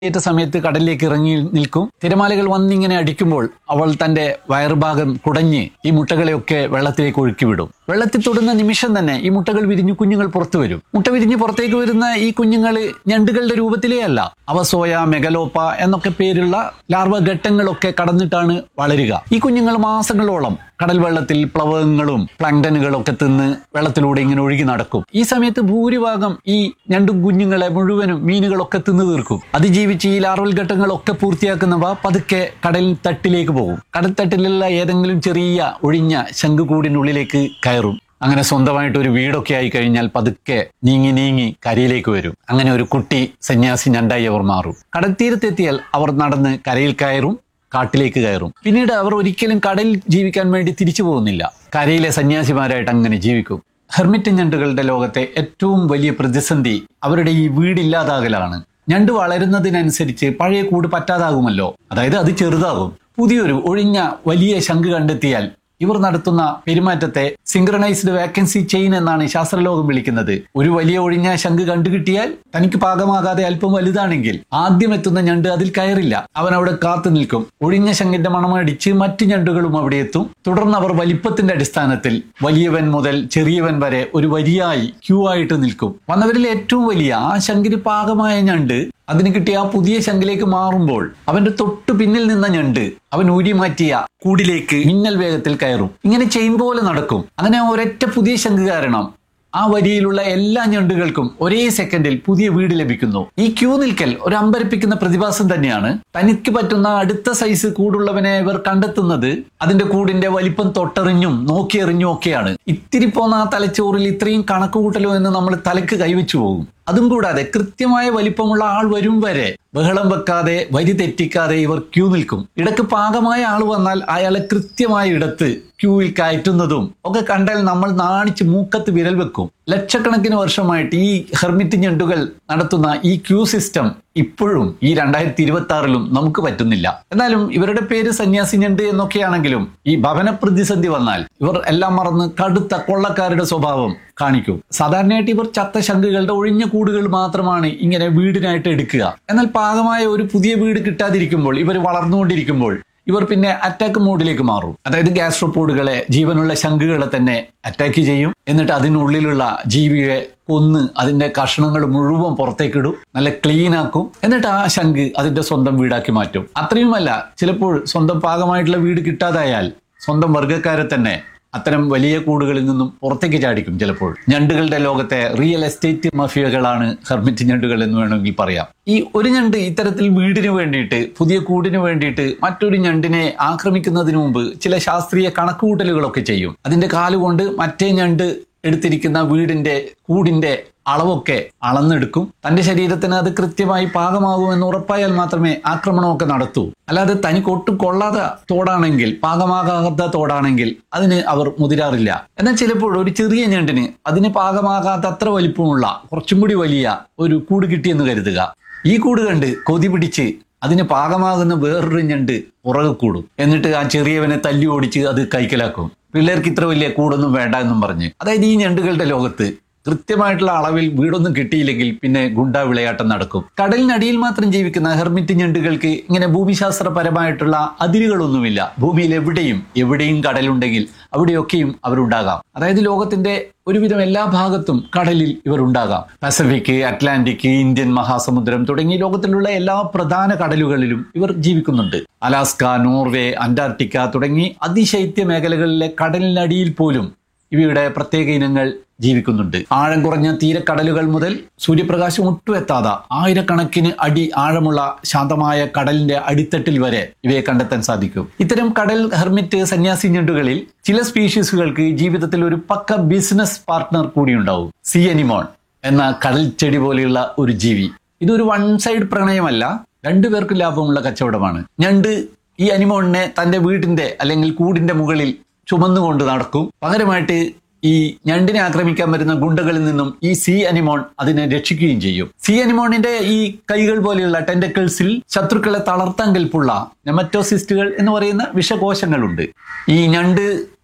ഏറ്റ സമയത്ത് കടലിലേക്ക് ഇറങ്ങി നിൽക്കും തിരമാലകൾ വന്നിങ്ങനെ അടിക്കുമ്പോൾ അവൾ തന്റെ വയറുഭാഗം കുടഞ്ഞ് ഈ മുട്ടകളെയൊക്കെ വെള്ളത്തിലേക്ക് ഒഴുക്കിവിടും വെള്ളത്തിൽ തൊടുന്ന നിമിഷം തന്നെ ഈ മുട്ടകൾ വിരിഞ്ഞു കുഞ്ഞുങ്ങൾ പുറത്തു വരും മുട്ട വിരിഞ്ഞ് പുറത്തേക്ക് വരുന്ന ഈ കുഞ്ഞുങ്ങൾ ഞണ്ടുകളുടെ രൂപത്തിലേ അല്ല അവ സോയ മെഗലോപ്പ എന്നൊക്കെ പേരുള്ള ലാർവ ഘട്ടങ്ങളൊക്കെ കടന്നിട്ടാണ് വളരുക ഈ കുഞ്ഞുങ്ങൾ മാസങ്ങളോളം കടൽ വെള്ളത്തിൽ പ്ലവകങ്ങളും പ്ലാങ്ടനുകളും ഒക്കെ തിന്ന് വെള്ളത്തിലൂടെ ഇങ്ങനെ ഒഴുകി നടക്കും ഈ സമയത്ത് ഭൂരിഭാഗം ഈ ഞണ്ടും കുഞ്ഞുങ്ങളെ മുഴുവനും മീനുകളൊക്കെ തിന്നു തീർക്കും അതിജീവിച്ച് ഈ ലാർവൽ ഘട്ടങ്ങളൊക്കെ പൂർത്തിയാക്കുന്നവ പതുക്കെ കടൽ തട്ടിലേക്ക് പോകും കടൽ തട്ടിലുള്ള ഏതെങ്കിലും ചെറിയ ഒഴിഞ്ഞ ശംഖുകൂടിനുള്ളിലേക്ക് കയറും അങ്ങനെ സ്വന്തമായിട്ട് ഒരു വീടൊക്കെ ആയി കഴിഞ്ഞാൽ പതുക്കെ നീങ്ങി നീങ്ങി കരയിലേക്ക് വരും അങ്ങനെ ഒരു കുട്ടി സന്യാസി ഞണ്ടായി അവർ മാറും കടൽത്തീരത്തെത്തിയാൽ അവർ നടന്ന് കരയിൽ കയറും കാട്ടിലേക്ക് കയറും പിന്നീട് അവർ ഒരിക്കലും കടലിൽ ജീവിക്കാൻ വേണ്ടി തിരിച്ചു പോകുന്നില്ല കരയിലെ സന്യാസിമാരായിട്ട് അങ്ങനെ ജീവിക്കും ഹെർമിറ്റ് ഞണ്ടുകളുടെ ലോകത്തെ ഏറ്റവും വലിയ പ്രതിസന്ധി അവരുടെ ഈ വീടില്ലാതാകലാണ് ഞണ്ട് വളരുന്നതിനനുസരിച്ച് പഴയ കൂട് പറ്റാതാകുമല്ലോ അതായത് അത് ചെറുതാകും പുതിയൊരു ഒഴിഞ്ഞ വലിയ ശംഖ് കണ്ടെത്തിയാൽ ഇവർ നടത്തുന്ന പെരുമാറ്റത്തെ സിംഗ്രനൈസ്ഡ് വേക്കൻസി ചെയിൻ എന്നാണ് ശാസ്ത്രലോകം വിളിക്കുന്നത് ഒരു വലിയ ഒഴിഞ്ഞ ശംഖ് കണ്ടുകിട്ടിയാൽ തനിക്ക് പാകമാകാതെ അല്പം വലുതാണെങ്കിൽ ആദ്യം എത്തുന്ന ഞണ്ട് അതിൽ കയറില്ല അവൻ അവിടെ കാത്തു നിൽക്കും ഒഴിഞ്ഞ ശംഖിന്റെ മണമടിച്ച് മറ്റു ഞണ്ടുകളും അവിടെ എത്തും തുടർന്ന് അവർ വലിപ്പത്തിന്റെ അടിസ്ഥാനത്തിൽ വലിയവൻ മുതൽ ചെറിയവൻ വരെ ഒരു വരിയായി ക്യൂ ആയിട്ട് നിൽക്കും വന്നവരിൽ ഏറ്റവും വലിയ ആ ശംഖിന് പാകമായ ഞണ്ട് അതിന് കിട്ടിയ ആ പുതിയ ശംഖിലേക്ക് മാറുമ്പോൾ അവന്റെ തൊട്ടു പിന്നിൽ നിന്ന ഞണ്ട് അവൻ ഊരി മാറ്റിയ കൂടിലേക്ക് മിന്നൽ വേഗത്തിൽ കയറും ഇങ്ങനെ ചെയിൻ പോലെ നടക്കും അങ്ങനെ ഒരൊറ്റ പുതിയ ശംഖ് കാരണം ആ വരിയിലുള്ള എല്ലാ ഞണ്ടുകൾക്കും ഒരേ സെക്കൻഡിൽ പുതിയ വീട് ലഭിക്കുന്നു ഈ ക്യൂ നിൽക്കൽ ഒരു അമ്പരപ്പിക്കുന്ന പ്രതിഭാസം തന്നെയാണ് തനിക്ക് പറ്റുന്ന അടുത്ത സൈസ് കൂടുള്ളവനെ ഇവർ കണ്ടെത്തുന്നത് അതിന്റെ കൂടിന്റെ വലിപ്പം തൊട്ടെറിഞ്ഞും നോക്കിയെറിഞ്ഞും ഒക്കെയാണ് ഇത്തിരി പോന്ന ആ തലച്ചോറിൽ ഇത്രയും കണക്ക് കൂട്ടലോ എന്ന് നമ്മൾ തലക്ക് കൈവച്ചു പോകും അതും കൂടാതെ കൃത്യമായ വലിപ്പമുള്ള ആൾ വരും വരെ ബഹളം വെക്കാതെ വരി തെറ്റിക്കാതെ ഇവർ ക്യൂ നിൽക്കും ഇടക്ക് പാകമായ ആൾ വന്നാൽ അയാളെ കൃത്യമായ ഇടത്ത് ക്യൂവിൽ കയറ്റുന്നതും ഒക്കെ കണ്ടാൽ നമ്മൾ നാണിച്ച് മൂക്കത്ത് വിരൽ വെക്കും ലക്ഷക്കണക്കിന് വർഷമായിട്ട് ഈ ഹെർമിറ്റ് ഞണ്ടുകൾ നടത്തുന്ന ഈ ക്യൂ സിസ്റ്റം ഇപ്പോഴും ഈ രണ്ടായിരത്തി ഇരുപത്തി ആറിലും നമുക്ക് പറ്റുന്നില്ല എന്നാലും ഇവരുടെ പേര് സന്യാസി ഞണ്ട് എന്നൊക്കെയാണെങ്കിലും ഈ ഭവന പ്രതിസന്ധി വന്നാൽ ഇവർ എല്ലാം മറന്ന് കടുത്ത കൊള്ളക്കാരുടെ സ്വഭാവം കാണിക്കും സാധാരണയായിട്ട് ഇവർ ചത്ത ശംഖുകളുടെ ഒഴിഞ്ഞ കൂടുകൾ മാത്രമാണ് ഇങ്ങനെ വീടിനായിട്ട് എടുക്കുക എന്നാൽ പാകമായ ഒരു പുതിയ വീട് കിട്ടാതിരിക്കുമ്പോൾ ഇവർ വളർന്നുകൊണ്ടിരിക്കുമ്പോൾ ഇവർ പിന്നെ അറ്റാക്ക് മോഡിലേക്ക് മാറും അതായത് ഗ്യാസ്ട്രോപോഡുകളെ ജീവനുള്ള ശംഖുകളെ തന്നെ അറ്റാക്ക് ചെയ്യും എന്നിട്ട് അതിനുള്ളിലുള്ള ജീവിയെ കൊന്ന് അതിന്റെ കഷ്ണങ്ങൾ മുഴുവൻ പുറത്തേക്കിടും നല്ല ക്ലീൻ ആക്കും എന്നിട്ട് ആ ശംഖ് അതിന്റെ സ്വന്തം വീടാക്കി മാറ്റും അത്രയുമല്ല ചിലപ്പോൾ സ്വന്തം പാകമായിട്ടുള്ള വീട് കിട്ടാതായാൽ സ്വന്തം വർഗ്ഗക്കാരെ തന്നെ അത്തരം വലിയ കൂടുകളിൽ നിന്നും പുറത്തേക്ക് ചാടിക്കും ചിലപ്പോൾ ഞണ്ടുകളുടെ ലോകത്തെ റിയൽ എസ്റ്റേറ്റ് മഫിയകളാണ് ഹെർമിറ്റ് ഞണ്ടുകൾ എന്ന് വേണമെങ്കിൽ പറയാം ഈ ഒരു ഞണ്ട് ഇത്തരത്തിൽ വീടിന് വേണ്ടിയിട്ട് പുതിയ കൂടിന് വേണ്ടിയിട്ട് മറ്റൊരു ഞണ്ടിനെ ആക്രമിക്കുന്നതിന് മുമ്പ് ചില ശാസ്ത്രീയ കണക്കുകൂട്ടലുകളൊക്കെ ചെയ്യും അതിന്റെ കാലുകൊണ്ട് മറ്റേ ഞണ്ട് എടുത്തിരിക്കുന്ന വീടിന്റെ കൂടിന്റെ അളവൊക്കെ അളന്നെടുക്കും തന്റെ ശരീരത്തിന് അത് കൃത്യമായി പാകമാകുമെന്ന് ഉറപ്പായാൽ മാത്രമേ ആക്രമണമൊക്കെ നടത്തൂ അല്ലാതെ തനിക്ക് ഒട്ടും കൊള്ളാത്ത തോടാണെങ്കിൽ പാകമാകാത്ത തോടാണെങ്കിൽ അതിന് അവർ മുതിരാറില്ല എന്നാൽ ചിലപ്പോൾ ഒരു ചെറിയ ഞണ്ടിന് അതിന് പാകമാകാത്ത അത്ര വലിപ്പമുള്ള കുറച്ചും കൂടി വലിയ ഒരു കൂട് കിട്ടിയെന്ന് കരുതുക ഈ കൂട് കണ്ട് കൊതി പിടിച്ച് അതിന് പാകമാകുന്ന വേറൊരു ഞണ്ട് പുറകെ കൂടും എന്നിട്ട് ആ ചെറിയവനെ തല്ലി ഓടിച്ച് അത് കൈക്കലാക്കും പിള്ളേർക്ക് ഇത്ര വലിയ കൂടൊന്നും വേണ്ട എന്നും പറഞ്ഞ് അതായത് ഈ ഞണ്ടുകളുടെ ലോകത്ത് കൃത്യമായിട്ടുള്ള അളവിൽ വീടൊന്നും കിട്ടിയില്ലെങ്കിൽ പിന്നെ ഗുണ്ട വിളയാട്ടം നടക്കും കടലിനടിയിൽ മാത്രം ജീവിക്കുന്ന ഹെർമിറ്റ് ഞണ്ടുകൾക്ക് ഇങ്ങനെ ഭൂമിശാസ്ത്രപരമായിട്ടുള്ള അതിരുകളൊന്നുമില്ല ഭൂമിയിൽ എവിടെയും എവിടെയും കടലുണ്ടെങ്കിൽ അവിടെയൊക്കെയും അവരുണ്ടാകാം അതായത് ലോകത്തിന്റെ ഒരുവിധം എല്ലാ ഭാഗത്തും കടലിൽ ഇവർ ഉണ്ടാകാം പസഫിക് അറ്റ്ലാന്റിക് ഇന്ത്യൻ മഹാസമുദ്രം തുടങ്ങി ലോകത്തിലുള്ള എല്ലാ പ്രധാന കടലുകളിലും ഇവർ ജീവിക്കുന്നുണ്ട് അലാസ്ക നോർവേ അന്റാർട്ടിക്ക തുടങ്ങി അതിശൈത്യ മേഖലകളിലെ കടലിനടിയിൽ പോലും ഇവയുടെ പ്രത്യേക ഇനങ്ങൾ ജീവിക്കുന്നുണ്ട് ആഴം കുറഞ്ഞ തീരക്കടലുകൾ മുതൽ സൂര്യപ്രകാശം ഒട്ടും എത്താതെ ആയിരക്കണക്കിന് അടി ആഴമുള്ള ശാന്തമായ കടലിന്റെ അടിത്തട്ടിൽ വരെ ഇവയെ കണ്ടെത്താൻ സാധിക്കും ഇത്തരം കടൽ ഹെർമിറ്റ് സന്യാസി ഞണ്ടുകളിൽ ചില സ്പീഷീസുകൾക്ക് ജീവിതത്തിൽ ഒരു പക്ക ബിസിനസ് പാർട്ട്ണർ കൂടി ഉണ്ടാവും സി അനിമോൺ എന്ന കടൽ ചെടി പോലെയുള്ള ഒരു ജീവി ഇതൊരു വൺ സൈഡ് പ്രണയമല്ല രണ്ടുപേർക്കും ലാഭമുള്ള കച്ചവടമാണ് ഞണ്ട് ഈ അനിമോണിനെ തന്റെ വീടിന്റെ അല്ലെങ്കിൽ കൂടിന്റെ മുകളിൽ ചുമന്നുകൊണ്ട് നടക്കും പകരമായിട്ട് ഈ ഞണ്ടിനെ ആക്രമിക്കാൻ വരുന്ന ഗുണ്ടകളിൽ നിന്നും ഈ സി അനിമോൺ അതിനെ രക്ഷിക്കുകയും ചെയ്യും സി അനിമോണിന്റെ ഈ കൈകൾ പോലെയുള്ള ടെൻഡക്കിൾസിൽ ശത്രുക്കളെ തളർത്താൻ കെൽപ്പുള്ള നെമറ്റോസിസ്റ്റുകൾ എന്ന് പറയുന്ന വിഷകോശങ്ങളുണ്ട് ഈ ഞണ്ട്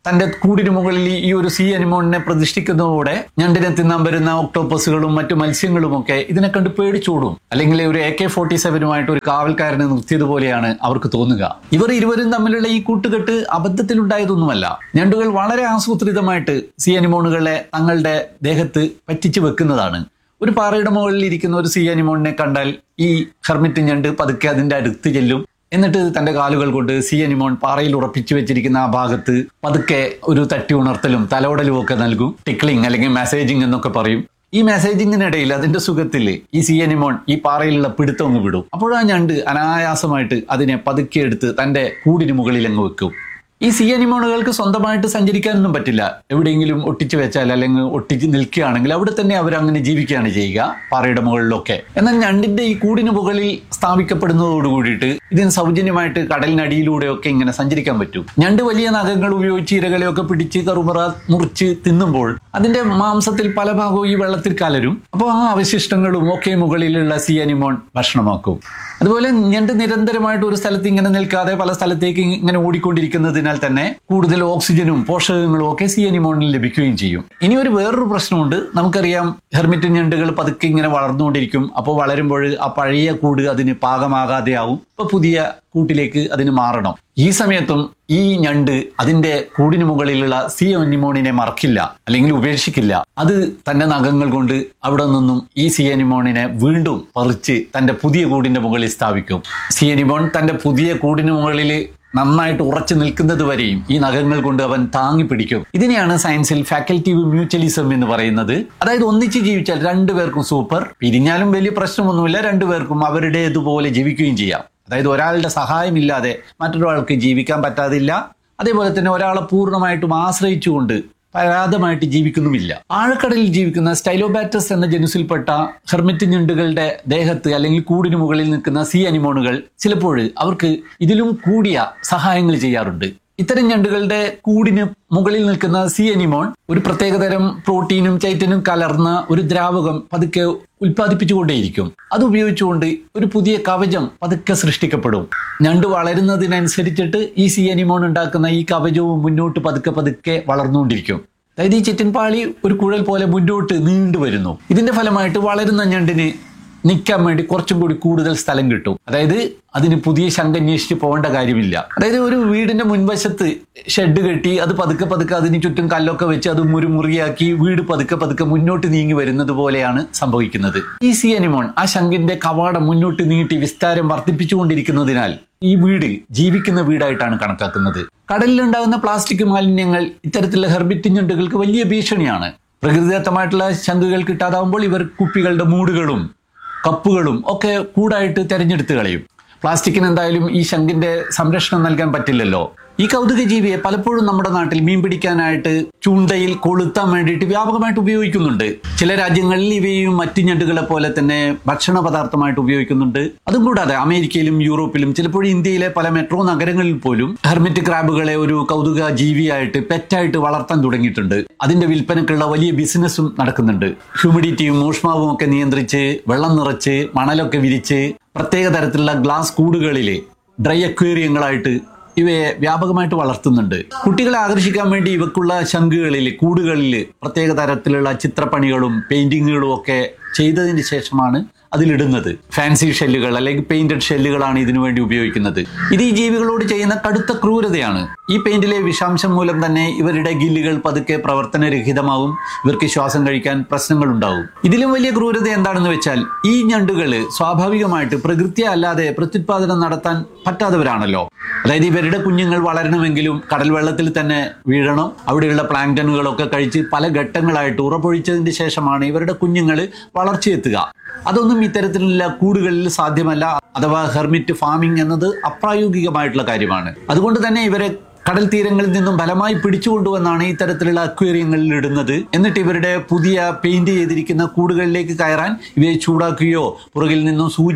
തന്റെ കൂടിന് മുകളിൽ ഈ ഒരു സീ അനിമോണിനെ പ്രതിഷ്ഠിക്കുന്നതോടെ ഞണ്ടിനെ തിന്നാൻ വരുന്ന ഒക്ടോപ്പസുകളും മറ്റു മത്സ്യങ്ങളും ഒക്കെ ഇതിനെ കണ്ട് പേടിച്ചോടും അല്ലെങ്കിൽ ഒരു എ കെ ഫോർട്ടി സെവനുമായിട്ട് ഒരു കാവൽക്കാരനെ നിർത്തിയതുപോലെയാണ് അവർക്ക് തോന്നുക ഇവർ ഇരുവരും തമ്മിലുള്ള ഈ കൂട്ടുകെട്ട് അബദ്ധത്തിലുണ്ടായതൊന്നുമല്ല ഞണ്ടുകൾ വളരെ ആസൂത്രിതമായിട്ട് സീ അനിമോണുകളെ തങ്ങളുടെ ദേഹത്ത് പറ്റിച്ചു വെക്കുന്നതാണ് ഒരു പാറയുടെ മുകളിൽ ഇരിക്കുന്ന ഒരു സീ അനിമോണിനെ കണ്ടാൽ ഈ ഹെർമിറ്റ് ഞണ്ട് പതുക്കെ അതിന്റെ അടുത്ത് ചെല്ലും എന്നിട്ട് തന്റെ കാലുകൾ കൊണ്ട് സി അനിമോൺ പാറയിൽ ഉറപ്പിച്ചു വെച്ചിരിക്കുന്ന ആ ഭാഗത്ത് പതുക്കെ ഒരു തട്ടി ഉണർത്തലും തലോടലും ഒക്കെ നൽകും ടിക്ലിംഗ് അല്ലെങ്കിൽ മെസ്സേജിങ് എന്നൊക്കെ പറയും ഈ മെസ്സേജിങ്ങിനിടയിൽ അതിന്റെ സുഖത്തിൽ ഈ സി അനിമോൺ ഈ പാറയിലുള്ള പിടുത്തം അങ്ങ് വിടും അപ്പോഴാ ഞണ്ട് അനായാസമായിട്ട് അതിനെ പതുക്കെ എടുത്ത് തന്റെ കൂടിന് മുകളിൽ അങ്ങ് വെക്കും ഈ സി അനിമോണുകൾക്ക് സ്വന്തമായിട്ട് സഞ്ചരിക്കാനൊന്നും പറ്റില്ല എവിടെയെങ്കിലും ഒട്ടിച്ചു വെച്ചാൽ അല്ലെങ്കിൽ ഒട്ടിച്ച് നിൽക്കുകയാണെങ്കിൽ അവിടെ തന്നെ അവർ അങ്ങനെ ജീവിക്കുകയാണ് ചെയ്യുക പാറയുടെ മുകളിലൊക്കെ എന്നാൽ ഞണ്ടിന്റെ ഈ കൂടിന് മുകളിൽ സ്ഥാപിക്കപ്പെടുന്നതോട് കൂടിയിട്ട് ഇതിന് സൗജന്യമായിട്ട് കടലിനടിയിലൂടെയൊക്കെ ഇങ്ങനെ സഞ്ചരിക്കാൻ പറ്റും ഞണ്ട് വലിയ നഖങ്ങൾ ഉപയോഗിച്ച് ഇരകളെയൊക്കെ പിടിച്ച് കറുമുറ മുറിച്ച് തിന്നുമ്പോൾ അതിന്റെ മാംസത്തിൽ പല ഭാഗവും ഈ വെള്ളത്തിൽ കലരും അപ്പോൾ ആ അവശിഷ്ടങ്ങളും ഒക്കെ മുകളിലുള്ള സി അനിമോൺ ഭക്ഷണമാക്കും അതുപോലെ ഞണ്ട് നിരന്തരമായിട്ട് ഒരു സ്ഥലത്ത് ഇങ്ങനെ നിൽക്കാതെ പല സ്ഥലത്തേക്ക് ഇങ്ങനെ ഓടിക്കൊണ്ടിരിക്കുന്നതിനാൽ തന്നെ കൂടുതൽ ഓക്സിജനും പോഷകങ്ങളും ഒക്കെ സി അനിമോണിൽ ലഭിക്കുകയും ചെയ്യും ഇനി ഒരു വേറൊരു പ്രശ്നമുണ്ട് നമുക്കറിയാം ഹെർമിറ്റ് ഞണ്ടുകൾ പതുക്കെ ഇങ്ങനെ വളർന്നുകൊണ്ടിരിക്കും അപ്പോൾ വളരുമ്പോൾ ആ പഴയ കൂട് അതിന് പാകമാകാതെയാവും ഇപ്പൊ പുതിയ കൂട്ടിലേക്ക് അതിന് മാറണം ഈ സമയത്തും ഈ ഞണ്ട് അതിന്റെ കൂടിന് മുകളിലുള്ള സി അനിമോണിനെ മറക്കില്ല അല്ലെങ്കിൽ ഉപേക്ഷിക്കില്ല അത് തന്റെ നഖങ്ങൾ കൊണ്ട് അവിടെ നിന്നും ഈ സി അനിമോണിനെ വീണ്ടും പറിച്ച് തന്റെ പുതിയ കൂടിന്റെ മുകളിൽ സ്ഥാപിക്കും സി അനിമോൺ തന്റെ പുതിയ കൂടിന് മുകളിൽ നന്നായിട്ട് ഉറച്ചു നിൽക്കുന്നത് വരെയും ഈ നഖങ്ങൾ കൊണ്ട് അവൻ താങ്ങി പിടിക്കും ഇതിനെയാണ് സയൻസിൽ ഫാക്കൽറ്റീവ് മ്യൂച്വലിസം എന്ന് പറയുന്നത് അതായത് ഒന്നിച്ച് ജീവിച്ചാൽ രണ്ടുപേർക്കും സൂപ്പർ പിരിഞ്ഞാലും വലിയ പ്രശ്നമൊന്നുമില്ല രണ്ടുപേർക്കും അവരുടേതുപോലെ ജീവിക്കുകയും ചെയ്യാം അതായത് ഒരാളുടെ സഹായമില്ലാതെ മറ്റൊരാൾക്ക് ജീവിക്കാൻ പറ്റാതില്ല അതേപോലെ തന്നെ ഒരാളെ പൂർണ്ണമായിട്ടും ആശ്രയിച്ചുകൊണ്ട് പരാതമായിട്ട് ജീവിക്കുന്നുമില്ല ആഴക്കടലിൽ ജീവിക്കുന്ന സ്റ്റൈലോബാറ്റസ് എന്ന ജനുസിൽപ്പെട്ട ഹെർമിറ്റ് ഞണ്ടുകളുടെ ദേഹത്ത് അല്ലെങ്കിൽ കൂടിന് മുകളിൽ നിൽക്കുന്ന സി അനിമോണുകൾ ചിലപ്പോൾ അവർക്ക് ഇതിലും കൂടിയ സഹായങ്ങൾ ചെയ്യാറുണ്ട് ഇത്തരം ഞണ്ടുകളുടെ കൂടിന് മുകളിൽ നിൽക്കുന്ന സി അനിമോൺ ഒരു പ്രത്യേകതരം പ്രോട്ടീനും ചൈറ്റനും കലർന്ന ഒരു ദ്രാവകം പതുക്കെ ഉൽപ്പാദിപ്പിച്ചുകൊണ്ടേയിരിക്കും അത് ഉപയോഗിച്ചുകൊണ്ട് ഒരു പുതിയ കവചം പതുക്കെ സൃഷ്ടിക്കപ്പെടും ഞണ്ട് വളരുന്നതിനനുസരിച്ചിട്ട് ഈ സി അനിമോൺ ഉണ്ടാക്കുന്ന ഈ കവചവും മുന്നോട്ട് പതുക്കെ പതുക്കെ വളർന്നുകൊണ്ടിരിക്കും അതായത് ഈ ചിറ്റൻപാളി ഒരു കുഴൽ പോലെ മുന്നോട്ട് നീണ്ടു വരുന്നു ഇതിന്റെ ഫലമായിട്ട് വളരുന്ന ഞണ്ടിന് നിൽക്കാൻ വേണ്ടി കുറച്ചും കൂടി കൂടുതൽ സ്ഥലം കിട്ടും അതായത് അതിന് പുതിയ ശങ്ക അന്വേഷിച്ച് പോകേണ്ട കാര്യമില്ല അതായത് ഒരു വീടിന്റെ മുൻവശത്ത് ഷെഡ് കെട്ടി അത് പതുക്കെ പതുക്കെ അതിന് ചുറ്റും കല്ലൊക്കെ വെച്ച് അത് മുറിമുറിയാക്കി വീട് പതുക്കെ പതുക്കെ മുന്നോട്ട് നീങ്ങി വരുന്നത് പോലെയാണ് സംഭവിക്കുന്നത് ഈ സി അനിമോൺ ആ ശങ്കിന്റെ കവാടം മുന്നോട്ട് നീട്ടി വിസ്താരം വർദ്ധിപ്പിച്ചുകൊണ്ടിരിക്കുന്നതിനാൽ ഈ വീട് ജീവിക്കുന്ന വീടായിട്ടാണ് കണക്കാക്കുന്നത് കടലിലുണ്ടാകുന്ന പ്ലാസ്റ്റിക് മാലിന്യങ്ങൾ ഇത്തരത്തിലുള്ള ഹെർബിറ്റ് ഞണ്ടുകൾക്ക് വലിയ ഭീഷണിയാണ് പ്രകൃതിദത്തമായിട്ടുള്ള ശംഖുകൾ കിട്ടാതാവുമ്പോൾ ഇവർ കുപ്പികളുടെ മൂടുകളും കപ്പുകളും ഒക്കെ കൂടായിട്ട് തെരഞ്ഞെടുത്ത് കളയും പ്ലാസ്റ്റിക്കിന് എന്തായാലും ഈ ശംഖിന്റെ സംരക്ഷണം നൽകാൻ പറ്റില്ലല്ലോ ഈ കൗതുക ജീവിയെ പലപ്പോഴും നമ്മുടെ നാട്ടിൽ മീൻ പിടിക്കാനായിട്ട് ചൂണ്ടയിൽ കൊളുത്താൻ വേണ്ടിയിട്ട് വ്യാപകമായിട്ട് ഉപയോഗിക്കുന്നുണ്ട് ചില രാജ്യങ്ങളിൽ ഇവയും മറ്റു ഞണ്ടുകളെ പോലെ തന്നെ ഭക്ഷണ പദാർത്ഥമായിട്ട് ഉപയോഗിക്കുന്നുണ്ട് അതും കൂടാതെ അമേരിക്കയിലും യൂറോപ്പിലും ചിലപ്പോഴും ഇന്ത്യയിലെ പല മെട്രോ നഗരങ്ങളിൽ പോലും ഹെർമിറ്റ് ക്രാബുകളെ ഒരു കൗതുക ജീവിയായിട്ട് പെറ്റായിട്ട് വളർത്താൻ തുടങ്ങിയിട്ടുണ്ട് അതിന്റെ വിൽപ്പനക്കുള്ള വലിയ ബിസിനസ്സും നടക്കുന്നുണ്ട് ഹ്യൂമിഡിറ്റിയും ഊഷ്മാവും ഒക്കെ നിയന്ത്രിച്ച് വെള്ളം നിറച്ച് മണലൊക്കെ വിരിച്ച് പ്രത്യേക തരത്തിലുള്ള ഗ്ലാസ് കൂടുകളിൽ ഡ്രൈ അക്വേറിയങ്ങളായിട്ട് ഇവയെ വ്യാപകമായിട്ട് വളർത്തുന്നുണ്ട് കുട്ടികളെ ആകർഷിക്കാൻ വേണ്ടി ഇവക്കുള്ള ശംഖുകളിൽ കൂടുകളിൽ പ്രത്യേക തരത്തിലുള്ള ചിത്രപ്പണികളും പെയിന്റിങ്ങുകളും ഒക്കെ ചെയ്തതിന് ശേഷമാണ് അതിലിടുന്നത് ഫാൻസി ഷെല്ലുകൾ അല്ലെങ്കിൽ പെയിന്റഡ് ഷെല്ലുകളാണ് ഇതിനു വേണ്ടി ഉപയോഗിക്കുന്നത് ഇത് ഈ ജീവികളോട് ചെയ്യുന്ന കടുത്ത ക്രൂരതയാണ് ഈ പെയിന്റിലെ വിഷാംശം മൂലം തന്നെ ഇവരുടെ ഗില്ലുകൾ പതുക്കെ പ്രവർത്തനരഹിതമാവും ഇവർക്ക് ശ്വാസം കഴിക്കാൻ പ്രശ്നങ്ങൾ ഉണ്ടാവും ഇതിലും വലിയ ക്രൂരത എന്താണെന്ന് വെച്ചാൽ ഈ ഞണ്ടുകള് സ്വാഭാവികമായിട്ട് പ്രകൃതിയെ അല്ലാതെ പ്രത്യുത്പാദനം നടത്താൻ പറ്റാത്തവരാണല്ലോ അതായത് ഇവരുടെ കുഞ്ഞുങ്ങൾ വളരണമെങ്കിലും കടൽ വെള്ളത്തിൽ തന്നെ വീഴണം അവിടെയുള്ള പ്ലാങ്ടനുകളൊക്കെ കഴിച്ച് പല ഘട്ടങ്ങളായിട്ട് ഉറപ്പൊഴിച്ചതിന് ശേഷമാണ് ഇവരുടെ കുഞ്ഞുങ്ങൾ വളർച്ചയെത്തുക അതൊന്നും ഇത്തരത്തിലുള്ള കൂടുകളിൽ സാധ്യമല്ല അഥവാ ഹെർമിറ്റ് ഫാമിംഗ് എന്നത് അപ്രായോഗികമായിട്ടുള്ള കാര്യമാണ് അതുകൊണ്ട് തന്നെ ഇവരെ കടൽ തീരങ്ങളിൽ നിന്നും ഫലമായി പിടിച്ചുകൊണ്ടുവന്നാണ് ഇത്തരത്തിലുള്ള അക്വേറിയങ്ങളിൽ ഇടുന്നത് എന്നിട്ട് ഇവരുടെ പുതിയ പെയിന്റ് ചെയ്തിരിക്കുന്ന കൂടുകളിലേക്ക് കയറാൻ ഇവയെ ചൂടാക്കുകയോ പുറകിൽ നിന്നും സൂചി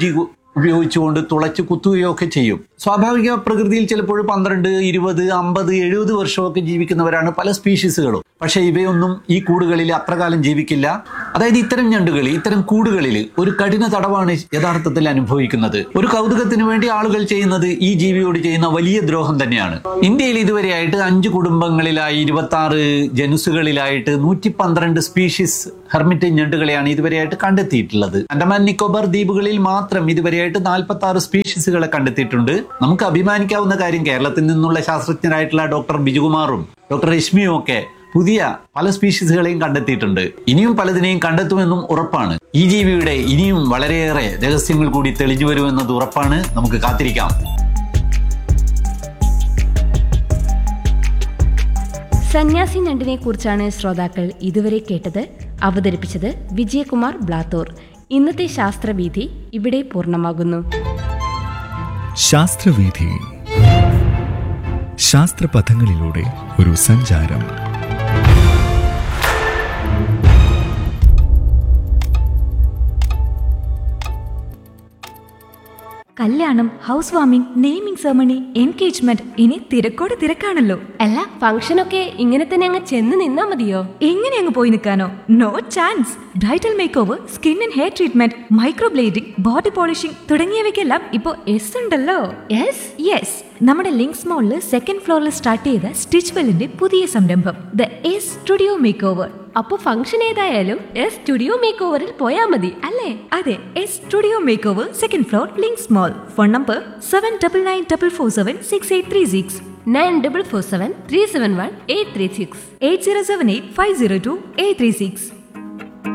ഉപയോഗിച്ചുകൊണ്ട് തുളച്ച് കുത്തുകയോ ഒക്കെ ചെയ്യും സ്വാഭാവിക പ്രകൃതിയിൽ ചിലപ്പോൾ പന്ത്രണ്ട് ഇരുപത് അമ്പത് എഴുപത് വർഷമൊക്കെ ജീവിക്കുന്നവരാണ് പല സ്പീഷീസുകളും പക്ഷേ ഇവയൊന്നും ഈ കൂടുകളിൽ അത്രകാലം ജീവിക്കില്ല അതായത് ഇത്തരം ഞണ്ടുകൾ ഇത്തരം കൂടുകളിൽ ഒരു കഠിന തടവാണ് യഥാർത്ഥത്തിൽ അനുഭവിക്കുന്നത് ഒരു കൗതുകത്തിന് വേണ്ടി ആളുകൾ ചെയ്യുന്നത് ഈ ജീവിയോട് ചെയ്യുന്ന വലിയ ദ്രോഹം തന്നെയാണ് ഇന്ത്യയിൽ ഇതുവരെയായിട്ട് അഞ്ച് കുടുംബങ്ങളിലായി ഇരുപത്തി ആറ് ജനുസുകളിലായിട്ട് നൂറ്റി പന്ത്രണ്ട് സ്പീഷീസ് ഹെർമിറ്റ് ഞണ്ടുകളെയാണ് ഇതുവരെയായിട്ട് കണ്ടെത്തിയിട്ടുള്ളത് അൻഡമാൻ നിക്കോബാർ ദ്വീപുകളിൽ മാത്രം ഇതുവരെയായിട്ട് നാൽപ്പത്തി ആറ് സ്പീഷീസുകളെ കണ്ടെത്തിയിട്ടുണ്ട് നമുക്ക് അഭിമാനിക്കാവുന്ന കാര്യം കേരളത്തിൽ നിന്നുള്ള ശാസ്ത്രജ്ഞരായിട്ടുള്ള ഡോക്ടർ ബിജുകുമാറും ഡോക്ടർ രശ്മിയും ഒക്കെ പുതിയ പല സ്പീഷീസുകളെയും കണ്ടെത്തിയിട്ടുണ്ട് ഇനിയും പലതിനെയും കണ്ടെത്തുമെന്നും ഉറപ്പാണ് ഈ ജീവിയുടെ ഇനിയും വളരെയേറെ രഹസ്യങ്ങൾ കൂടി തെളിഞ്ഞു വരുമെന്നത് ഉറപ്പാണ് നമുക്ക് കാത്തിരിക്കാം സന്യാസി ഞണ്ടിനെ കുറിച്ചാണ് ശ്രോതാക്കൾ ഇതുവരെ കേട്ടത് അവതരിപ്പിച്ചത് വിജയകുമാർ ബ്ലാത്തൂർ ഇന്നത്തെ ശാസ്ത്രവീഥി ഇവിടെ പൂർണ്ണമാകുന്നു ശാസ്ത്രവീഥി ശാസ്ത്രപഥങ്ങളിലൂടെ ഒരു സഞ്ചാരം കല്യാണം house warming naming ceremony engagement ഇനി തിരക്കോട് തിരക്കാണല്ലോ അല്ല ഫംഗ്ഷനൊക്കെ ഇങ്ങനെ തന്നെ അങ്ങ് ചെന്ന് നിന്നാ മതിയോ എങ്ങനെ അങ്ങ് പോയി നിൽക്കാനോ no chance bridal make over skin and hair treatment microblading body polishing തുടങ്ങിയവയ്ക്കെല്ലാം ഇപ്പോൾ എസ് ഉണ്ടല്ലോ യെസ് യെസ് നമ്മുടെ ലിങ്ക്സ് മോളിൽ സെക്കൻഡ് ഫ്ലോറിൽ സ്റ്റാർട്ട് ചെയ്ത സ്റ്റിച്ച് വെല്ലിന്റെ പുതിയ സംരംഭം the S studio make over അപ്പൊ ഫംഗ്ഷൻ ഏതായാലും എസ് സ്റ്റുഡിയോ മേക്ക് ഓവറിൽ പോയാ മതി അല്ലേ അതെ S studio make over second floor Links mall phone number seven double nine double four seven six eight three six nine double four seven three seven one eight three six eight zero seven eight five zero two eight three six